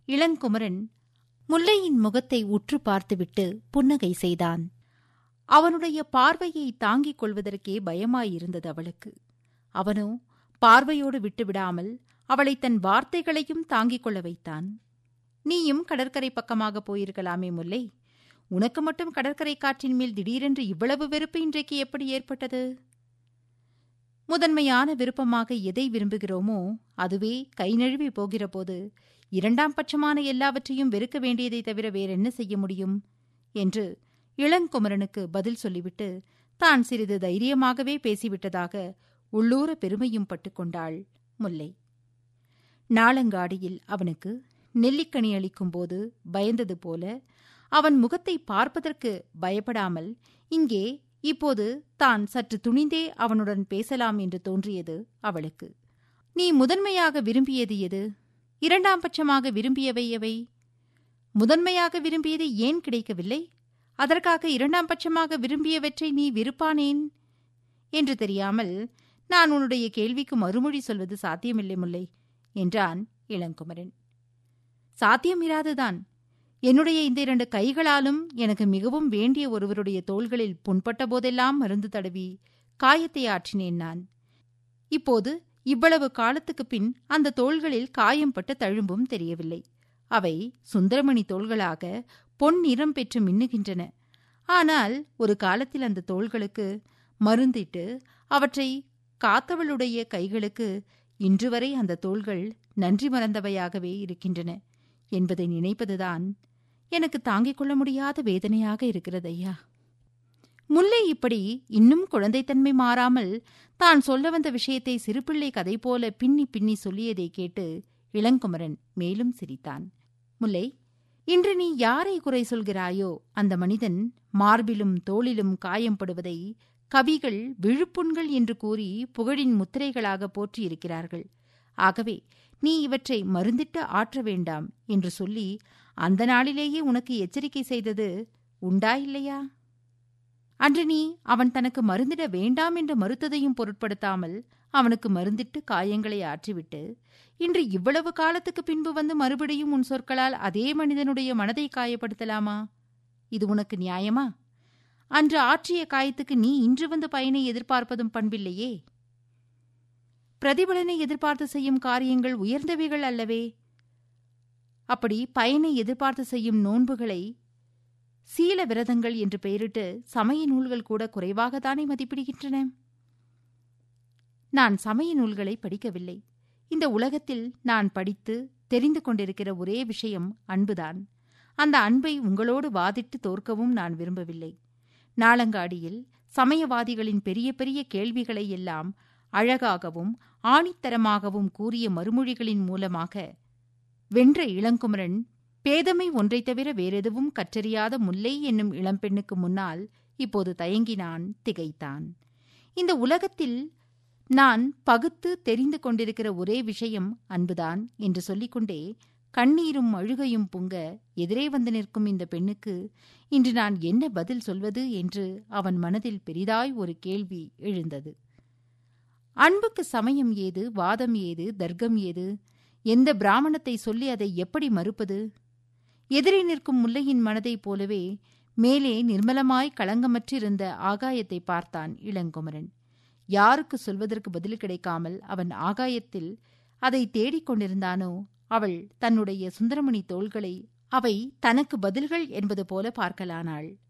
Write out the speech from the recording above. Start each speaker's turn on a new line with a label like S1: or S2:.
S1: இளங்குமரன் முல்லையின் முகத்தை உற்று பார்த்துவிட்டு புன்னகை செய்தான் அவனுடைய பார்வையை தாங்கிக் கொள்வதற்கே பயமாயிருந்தது அவளுக்கு அவனோ பார்வையோடு விட்டுவிடாமல் அவளை தன் வார்த்தைகளையும் தாங்கிக் கொள்ள வைத்தான் நீயும் கடற்கரை பக்கமாக போயிருக்கலாமே முல்லை உனக்கு மட்டும் கடற்கரை காற்றின் மேல் திடீரென்று இவ்வளவு வெறுப்பு இன்றைக்கு எப்படி ஏற்பட்டது முதன்மையான விருப்பமாக எதை விரும்புகிறோமோ அதுவே கை நழுவி போகிற போது இரண்டாம் பட்சமான எல்லாவற்றையும் வெறுக்க வேண்டியதை தவிர வேறென்ன செய்ய முடியும் என்று இளங்குமரனுக்கு பதில் சொல்லிவிட்டு தான் சிறிது தைரியமாகவே பேசிவிட்டதாக உள்ளூர பெருமையும் பட்டுக்கொண்டாள் முல்லை நாளங்காடியில் அவனுக்கு நெல்லிக்கனி அளிக்கும்போது பயந்தது போல அவன் முகத்தை பார்ப்பதற்கு பயப்படாமல் இங்கே இப்போது தான் சற்று துணிந்தே அவனுடன் பேசலாம் என்று தோன்றியது அவளுக்கு நீ முதன்மையாக விரும்பியது எது இரண்டாம் பட்சமாக விரும்பியவை எவை முதன்மையாக விரும்பியது ஏன் கிடைக்கவில்லை அதற்காக இரண்டாம் பட்சமாக விரும்பியவற்றை நீ விருப்பானேன் என்று தெரியாமல் நான் உன்னுடைய கேள்விக்கு மறுமொழி சொல்வது சாத்தியமில்லை முல்லை என்றான் இளங்குமரன் சாத்தியமிராதுதான் என்னுடைய இந்த இரண்டு கைகளாலும் எனக்கு மிகவும் வேண்டிய ஒருவருடைய தோள்களில் புண்பட்ட போதெல்லாம் மருந்து தடவி காயத்தை ஆற்றினேன் நான் இப்போது இவ்வளவு காலத்துக்குப் பின் அந்த தோள்களில் காயம் பட்ட தழும்பும் தெரியவில்லை அவை சுந்தரமணி தோள்களாக பொன் நிறம் பெற்று மின்னுகின்றன ஆனால் ஒரு காலத்தில் அந்த தோள்களுக்கு மருந்திட்டு அவற்றை காத்தவளுடைய கைகளுக்கு இன்று வரை அந்த தோள்கள் நன்றி மறந்தவையாகவே இருக்கின்றன என்பதை நினைப்பதுதான் எனக்கு தாங்கிக் கொள்ள முடியாத வேதனையாக இருக்கிறது ஐயா முல்லை இப்படி இன்னும் குழந்தைத்தன்மை மாறாமல் தான் சொல்ல வந்த விஷயத்தை சிறுபிள்ளை கதை போல பின்னி பின்னி சொல்லியதை கேட்டு இளங்குமரன் மேலும் சிரித்தான் முல்லை இன்று நீ யாரை குறை சொல்கிறாயோ அந்த மனிதன் மார்பிலும் தோளிலும் காயம்படுவதை கவிகள் விழுப்புண்கள் என்று கூறி புகழின் முத்திரைகளாக போற்றியிருக்கிறார்கள் ஆகவே நீ இவற்றை மருந்திட்டு ஆற்ற வேண்டாம் என்று சொல்லி அந்த நாளிலேயே உனக்கு எச்சரிக்கை செய்தது உண்டா இல்லையா அன்று நீ அவன் தனக்கு மருந்திட வேண்டாம் என்று மறுத்ததையும் பொருட்படுத்தாமல் அவனுக்கு மருந்திட்டு காயங்களை ஆற்றிவிட்டு இன்று இவ்வளவு காலத்துக்கு பின்பு வந்து மறுபடியும் உன் சொற்களால் அதே மனிதனுடைய மனதை காயப்படுத்தலாமா இது உனக்கு நியாயமா அன்று ஆற்றிய காயத்துக்கு நீ இன்று வந்து பயனை எதிர்பார்ப்பதும் பண்பில்லையே பிரதிபலனை எதிர்பார்த்து செய்யும் காரியங்கள் உயர்ந்தவைகள் அல்லவே அப்படி பயனை எதிர்பார்த்து செய்யும் நோன்புகளை சீல விரதங்கள் என்று பெயரிட்டு சமய நூல்கள் கூட குறைவாகத்தானே மதிப்பிடுகின்றன நான் சமய நூல்களை படிக்கவில்லை இந்த உலகத்தில் நான் படித்து தெரிந்து கொண்டிருக்கிற ஒரே விஷயம் அன்புதான் அந்த அன்பை உங்களோடு வாதிட்டு தோற்கவும் நான் விரும்பவில்லை நாளங்காடியில் சமயவாதிகளின் பெரிய பெரிய கேள்விகளை எல்லாம் அழகாகவும் ஆணித்தரமாகவும் கூறிய மறுமொழிகளின் மூலமாக வென்ற இளங்குமரன் பேதமை ஒன்றைத் தவிர வேறெதுவும் கற்றறியாத முல்லை என்னும் இளம்பெண்ணுக்கு முன்னால் இப்போது தயங்கினான் திகைத்தான் இந்த உலகத்தில் நான் பகுத்து தெரிந்து கொண்டிருக்கிற ஒரே விஷயம் அன்புதான் என்று சொல்லிக்கொண்டே கண்ணீரும் அழுகையும் பொங்க எதிரே வந்து நிற்கும் இந்த பெண்ணுக்கு இன்று நான் என்ன பதில் சொல்வது என்று அவன் மனதில் பெரிதாய் ஒரு கேள்வி எழுந்தது அன்புக்கு சமயம் ஏது வாதம் ஏது தர்க்கம் ஏது எந்த பிராமணத்தை சொல்லி அதை எப்படி மறுப்பது எதிரே நிற்கும் முல்லையின் மனதைப் போலவே மேலே நிர்மலமாய் களங்கமற்றிருந்த ஆகாயத்தை பார்த்தான் இளங்குமரன் யாருக்கு சொல்வதற்கு பதில் கிடைக்காமல் அவன் ஆகாயத்தில் அதை தேடிக் கொண்டிருந்தானோ அவள் தன்னுடைய சுந்தரமணி தோள்களை அவை தனக்கு பதில்கள் என்பது போல பார்க்கலானாள்